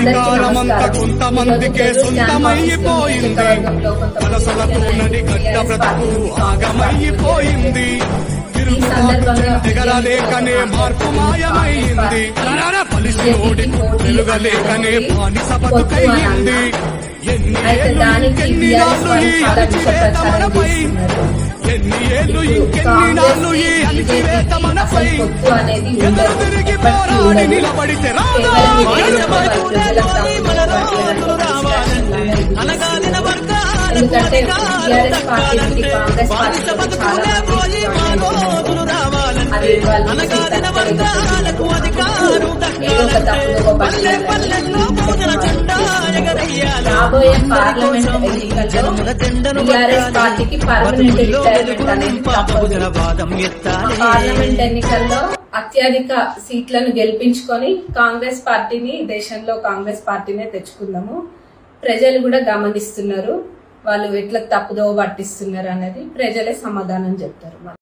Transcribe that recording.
అధికారమంతా కొంతమందికే సొంతమైపోయింది కలసలతోనని గడ్డ బ్రతుకు ఆగమైపోయింది దిగలలేకనే మార్పు మాయమైంది పలిసినోడి వెలుగలేకనే బానిస బతుకయింది ఎన్ని అయితే ఏళ్ళు దానికి ఇంకెన్ని బీఆర్ఎస్ నాళ్ళు ఈ వాళ్ళు చాలా విష అణచివేత ప్రచారం మనపై చేస్తున్నారు ఎన్ని ఏళ్ళు ఇంకెన్ని కాంగ్రెస్ నాళ్ళు ఈ అణచివేత మనపై అసలు పొత్తు అనేది ఎదురు ఉండదు తిరిగి ఎప్పటికీ పోరాడి ఉండదు నిలబడితే కేవలం రాదా ఇది ప్రజలకు అనగాలిన వర్గాలకు ఎందుకంటే అధికారం టీఆర్ఎస్ పార్టీకి కాంగ్రెస్ పార్టీకి చాలా మంది మా రోజులు రావాలంటే అది వాళ్ళు అనగాలిన వర్గాలకు అధికారం ఏదో ఒక తప్పుదో పల్లె పల్లెల్లో పూజల జెండా ఎగరేయాలి రాబోయే పార్లమెంట్ ఎన్నికల్లో టీఆర్ఎస్ పార్టీకి పర్మనెంట్ రిటైర్మెంట్ అనేది తప్పదు వాదం ఎత్తాలి పార్లమెంట్ ఎన్నికల్లో అత్యధిక సీట్లను గెలిపించుకొని కాంగ్రెస్ పార్టీని దేశంలో కాంగ్రెస్ పార్టీనే తెచ్చుకుందాము ప్రజలు కూడా గమనిస్తున్నారు వాళ్ళు ఎట్లా తప్పుదోవ పట్టిస్తున్నారు అనేది ప్రజలే సమాధానం చెప్తారు